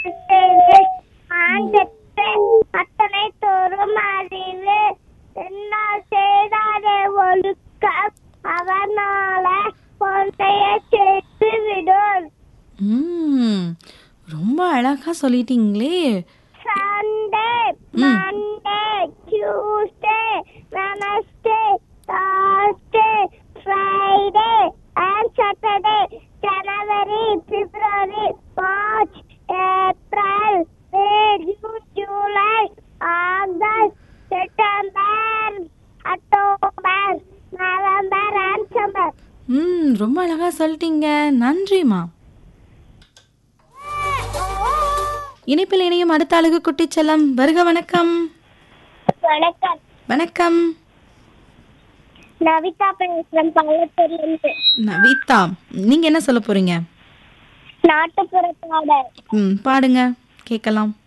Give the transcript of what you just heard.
ஆண்டத்து அத்தனை தோறும் அறிவு என்ன செய்தாரே ஒழுக்கம் அவனால பொண்ணைய சேர்த்து விடும் ம் ரொம்ப அழகா சொல்லிட்டீங்களே Sunday hmm. Monday Tuesday Wednesday Thursday Friday and Saturday January February March April May June July August September October November and summer hmm ரொம்ப அழகா சொல்லிட்டீங்க நன்றிம்மா இணைப்பில் இணையும் அடுத்த அழகு குட்டி செல்லம் வருக வணக்கம் வணக்கம் வணக்கம் நவிதா பேசுறேன் பள்ளத்தூர்லேருந்து நவிதா நீங்க என்ன சொல்ல போறீங்க நாட்டுப்புற பாடல் ம் பாடுங்க கேட்கலாம்